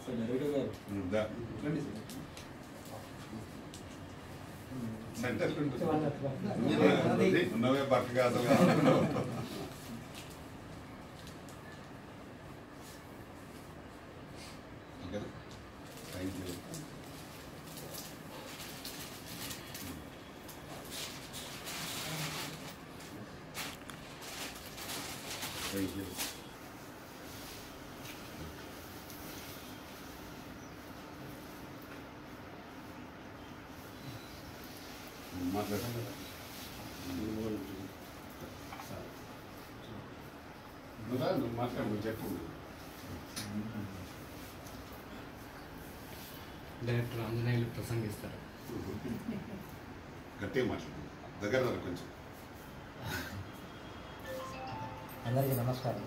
Sir director గారు దా. రండి sir centre ఉంటుంది. అది. ఉన్నవే పక్క కాదు ఓకేనా థ్యాంక్ యూ థ్యాంక్ యూ మాట్లాడండి నువ్వురా, నువ్వు మాట్లాడు నువ్వు చెప్పు డైరెక్టర్ ఆంజనేయులు ప్రసంగిస్తారు గట్టిగా మాట్లాడు దగ్గర రా కొంచెం అందరికీ నమస్కారం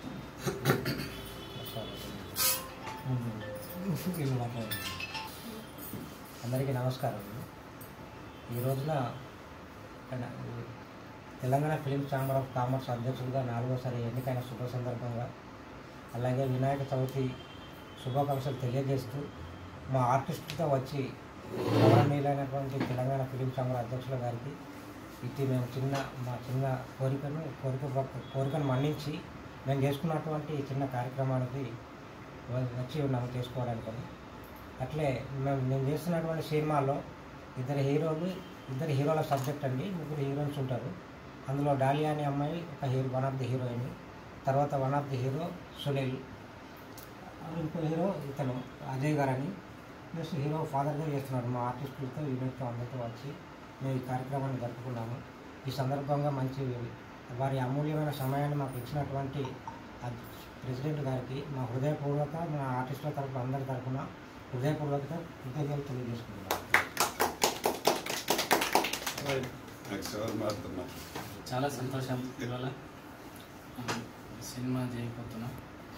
వీళ్ళు మాట్లాడండి. అందరికీ నమస్కారం ఈ రోజున మన Telangana film chamber of commerce అధ్యక్షులుగా నాలుగోసారి ఎన్నికైన శుభ సందర్భంగా అలాగే వినాయక చవితి శుభాకాంక్షలు తెలియజేస్తూ మా ఆర్టిస్టులతో వచ్చి గౌరవనీయులైనటువంటి తెలంగాణ ఫిలిం ఛాంబర్ అధ్యక్షుల గారికి ఇట్టి మేము చిన్న మా చిన్న కోరికను కోరిక పక్క- కోరికను మన్నించి మేము చేసుకున్నటువంటి చిన్న కార్యక్రమానికి వ- వచ్చి ఉన్నాము చేసుకోవడానికి అట్లే మేము నేను చేస్తున్నటువంటి సినిమాలో ఇద్దరు హీరోలు ఇద్దరు హీరోల సబ్జెక్ట్ అండి ముగ్గురు హీరోయిన్స్ ఉంటారు అందులో డాలియా అనే అమ్మాయి ఒక hero one of the heroine తర్వాత one of the hero Sunil ఇంకో హీరో ఇతను అజయ్ గారు అని ప్లస్ హీరో ఫాదర్గా చేస్తున్నాడు మా ఆర్టిస్టులతో యూనిట్తో అందరితో వచ్చి మేము ఈ కార్యక్రమాన్ని జరుపుకున్నాము ఈ సందర్భంగా మంచి వారి అమూల్యమైన సమయాన్ని మాకు ఇచ్చినటువంటి అద్- ప్రెసిడెంట్ గారికి మా హృదయపూర్వక మా ఆర్టిస్టుల తరఫున అందరి తరఫున హృదయపూర్వక కృతజ్ఞతలు తెలియజేసుకుంటున్నాను నెక్స్ట్ ఎవరు మాట్లాడుతున్నారు చాలా సంతోషం ఇవాళ ఆ, సినిమా చేయబోతున్నాం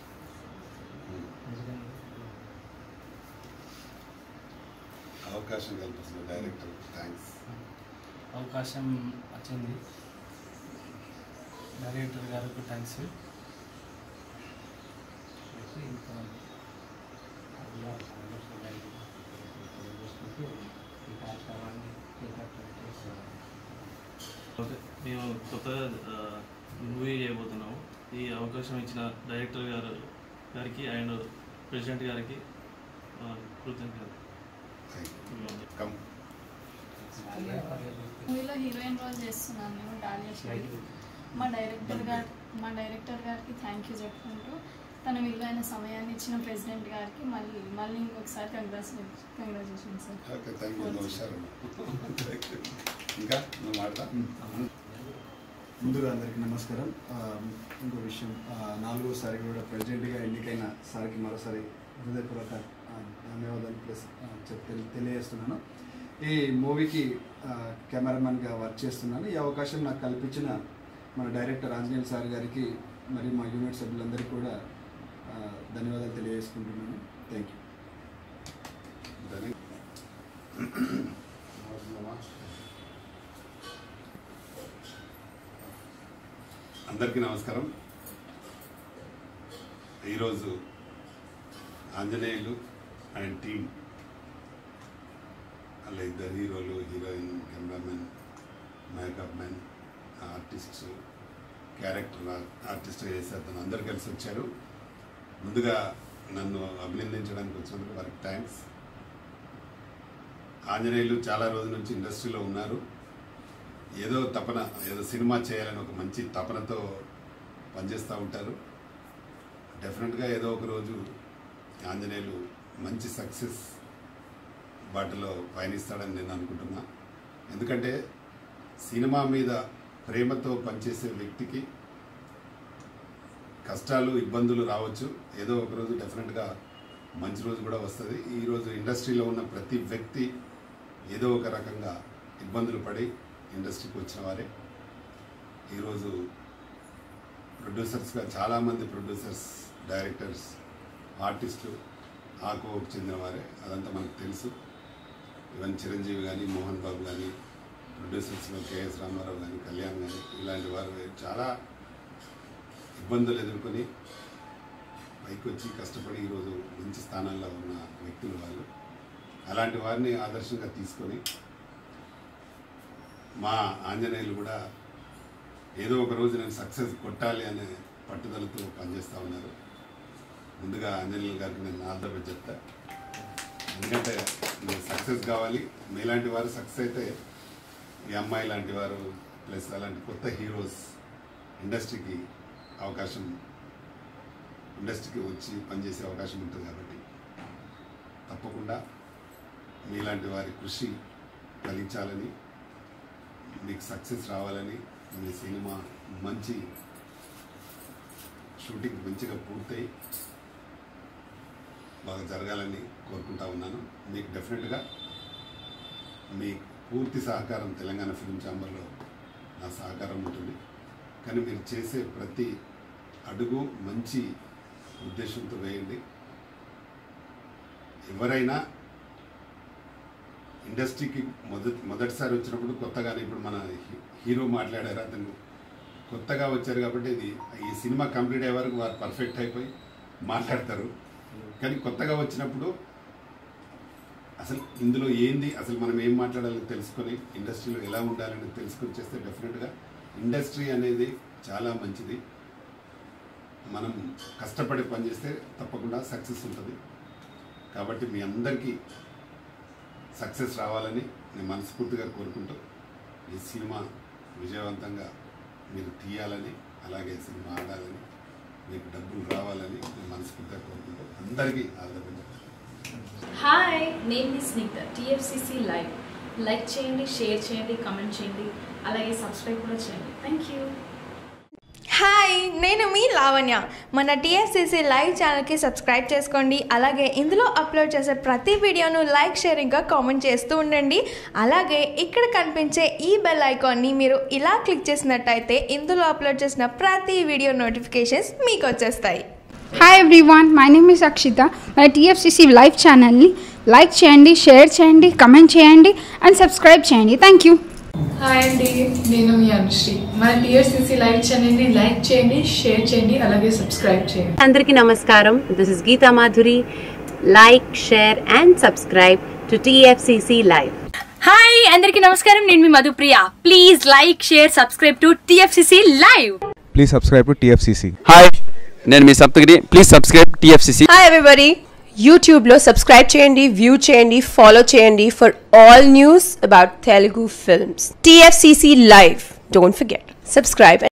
అవకాశం కల్పిస్తున్న డైరెక్టర్ థ్యాంక్స్ అవకాశం వచ్చింది డైరెక్టర్ గారికి థ్యాంక్స్ ఈ కార్యక్రమాన్ని చేపట్టినటువంటి ఓకే మేము కొత్తగా ఆ, మూవీ చేయబోతున్నాము ఈ అవకాశం ఇచ్చిన డైరెక్టర్ గారు గారికి అండ్ ప్రెసిడెంట్ గారికి ఆ, కృతజ్ఞతలు థ్యాంక్ యూ కమ్ మూవీలో హీరోయిన్ రోల్ చేస్తున్నాను నేను డాలియా షెట్టి మా డైరెక్టర్ గారు మా డైరెక్టర్ గారికి థ్యాంక్ యూ చెప్పుకుంటూ తన విలువైన సమయాన్ని ఇచ్చిన ప్రెసిడెంట్ గారికి మళ్ళీ మళ్ళీ ఇంకొకసారి congratulation congratulation sir okay thank you నువ్వు హుషారు ఇంకా నువ్వు మాట్లా ముందుగా అందరికీ నమస్కారం ఆ, ఇంకో విషయం ఆ, నాలుగోసారి కూడా ప్రెసిడెంట్గా ఎన్నికైన సార్కి మరోసారి హృదయపూర్వక ఆ, ధన్యవాదాలు ప్లస్ ఆ, చెప్ తెలి- తెలియజేస్తున్నాను ఈ మూవీకి ఆ, కెమెరామెన్గా వర్క్ చేస్తున్నాను ఈ అవకాశం నాకు కల్పించిన మన డైరెక్టర్ ఆంజనేయులు సార్ గారికి మరియు మా యూనిట్ సభ్యులందరికీ కూడా ఆ, ధన్యవాదాలు తెలియజేసుకుంటున్నాను థ్యాంక్ యూ ధన్య- అందరికీ నమస్కారం ఈరోజు ఆంజనేయులు అండ్ టీం అలా ఇద్దరు హీరోలు heroine cameraman makeup man artist character ఆర్టిస్ట్గా చేసే అతను అందరు కలిసి వచ్చారు ముందుగా నన్ను అభినందించడానికి వచ్చినందుకు వారికి థ్యాంక్స్ ఆంజనేయులు చాలా రోజుల నుంచి ఇండస్ట్రీలో ఉన్నారు ఏదో తపన ఏదో సినిమా చేయాలని ఒక మంచి తపనతో పనిచేస్తూ ఉంటారు డెఫినెట్గా ఏదో ఒక రోజు ఆంజనేయులు మంచి సక్సెస్ బాటలో పయనిస్తాడని నేను అనుకుంటున్నా ఎందుకంటే సినిమా మీద ప్రేమతో పనిచేసే వ్యక్తికి కష్టాలు ఇబ్బందులు రావచ్చు ఏదో ఒక రోజు డెఫినెట్గా మంచి రోజు కూడా వస్తుంది ఈరోజు ఇండస్ట్రీలో ఉన్న ప్రతి వ్యక్తి ఏదో ఒక రకంగా ఇబ్బందులు పడి ఇండస్ట్రీకి వచ్చిన వారే ఈరోజు ప్రొడ్యూసర్స్గా చాలామంది ప్రొడ్యూసర్స్ డైరెక్టర్స్ ఆర్టిస్టులు ఆ కోవకు చెందిన వారే అదంతా మనకు తెలుసు ఈవెన్ చిరంజీవి కానీ మోహన్ బాబు కానీ ప్రొడ్యూసర్స్లో కేఎస్ రామారావు కానీ కళ్యాణ్ కానీ ఇలాంటి వారు చాలా ఇబ్బందులు ఎదుర్కొని పైకి వచ్చి కష్టపడి ఈరోజు మంచి స్థానాల్లో ఉన్న వ్యక్తులు వాళ్ళు అలాంటి వారిని ఆదర్శంగా తీసుకొని మా ఆంజనేయులు కూడా ఏదో ఒక రోజు నేను సక్సెస్ కొట్టాలి అనే పట్టుదలతో పనిచేస్తూ ఉన్నారు ముందుగా ఆంజనేయులు గారికి నేను ఆల్ ద బెస్ట్ చెప్తా ఎందుకంటే నేను సక్సెస్ కావాలి మీలాంటి వారు సక్సెస్ అయితే ఈ అమ్మాయి లాంటి వారు ప్లస్ అలాంటి కొత్త హీరోస్ ఇండస్ట్రీకి అవకాశం ఇండస్ట్రీకి వచ్చి పనిచేసే అవకాశం ఉంటుంది కాబట్టి తప్పకుండా మీలాంటి వారి కృషి ఫలించాలని మీకు సక్సెస్ రావాలని మీ సినిమా మంచి షూటింగ్ మంచిగా పూర్తయి బాగా జరగాలని కోరుకుంటా ఉన్నాను మీకు డెఫినెట్గా మీ పూర్తి సహకారం తెలంగాణ ఫిల్మ్ ఛాంబర్లో నా సహకారం ఉంటుంది కానీ మీరు చేసే ప్రతి అడుగు మంచి ఉద్దేశంతో వేయండి ఎవరైనా ఇండస్ట్రీకి మొదటి మొదటిసారి వచ్చినప్పుడు కొత్తగానే ఇప్పుడు మన హీ- హీరో మాట్లాడారు అతను కొత్తగా వచ్చారు కాబట్టి ఇది ఈ సినిమా కంప్లీట్ అయ్యే వరకు వారు పర్ఫెక్ట్ అయిపోయి మాట్లాడతారు కానీ కొత్తగా వచ్చినప్పుడు అసలు ఇందులో ఏంది అసలు మనం ఏం మాట్లాడాలో తెలుసుకొని ఇండస్ట్రీలో ఎలా ఉండాలని తెలుసుకొని చేస్తే డెఫినెట్గా ఇండస్ట్రీ అనేది చాలా మంచిది మనం కష్టపడి పనిచేస్తే తప్పకుండా సక్సెస్ ఉంటుంది కాబట్టి మీ అందరికీ సక్సెస్ రావాలని నేను మనస్ఫూర్తిగా కోరుకుంటూ ఈ సినిమా విజయవంతంగా మీరు తీయాలని అలాగే సినిమా ఆడాలని మీకు డబ్బులు రావాలని నేను మనస్ఫూర్తిగా కోరుకుంటూ అందరికీ ఆదరణ హాయ్ నేను మీ స్నిగ్ధ టీఎఫ్సిసి లైవ్ లైక్ చేయండి షేర్ చేయండి కమెంట్ చేయండి అలాగే సబ్స్క్రైబ్ కూడా చేయండి థ్యాంక్ యూ హాయ్ నేను మీ లావణ్య మన టీఎస్సీసీ లైవ్ ఛానల్కి సబ్స్క్రైబ్ చేసుకోండి అలాగే ఇందులో అప్లోడ్ చేసే ప్రతి వీడియోను లైక్ షేరింగ్గా కామెంట్ చేస్తూ ఉండండి అలాగే ఇక్కడ కనిపించే ఈ బెల్ ఐకాన్ని మీరు ఇలా క్లిక్ చేసినట్టయితే ఇందులో అప్లోడ్ చేసిన ప్రతి వీడియో నోటిఫికేషన్స్ మీకు వచ్చేస్తాయి hi everyone my name is Akshita మన టీఎఫ్సిసి లైవ్ ఛానల్ని లైక్ చేయండి షేర్ చేయండి కమెంట్ చేయండి అండ్ సబ్స్క్రైబ్ చేయండి థ్యాంక్ యూ హాయ్ అండి నేను మీ అనుశ్రీ మన టీఎస్సీసీ లైవ్ ఛానల్ని లైక్ చేయండి షేర్ చేయండి అలాగే సబ్స్క్రైబ్ చేయండి అందరికీ నమస్కారం this is Geetha Madhuri like share and subscribe to TFCC live hi అందరికీ నమస్కారం నేను మీ Madhupriya please like share subscribe to TFCC live please subscribe to TFCC hi నేను మీ Saptagiri please subscribe TFCC hi everybody యూట్యూబ్లో సబ్స్క్రైబ్ చేయండి వ్యూ చేయండి ఫాలో చేయండి for all news about Telugu films TFCC live don't forget subscribe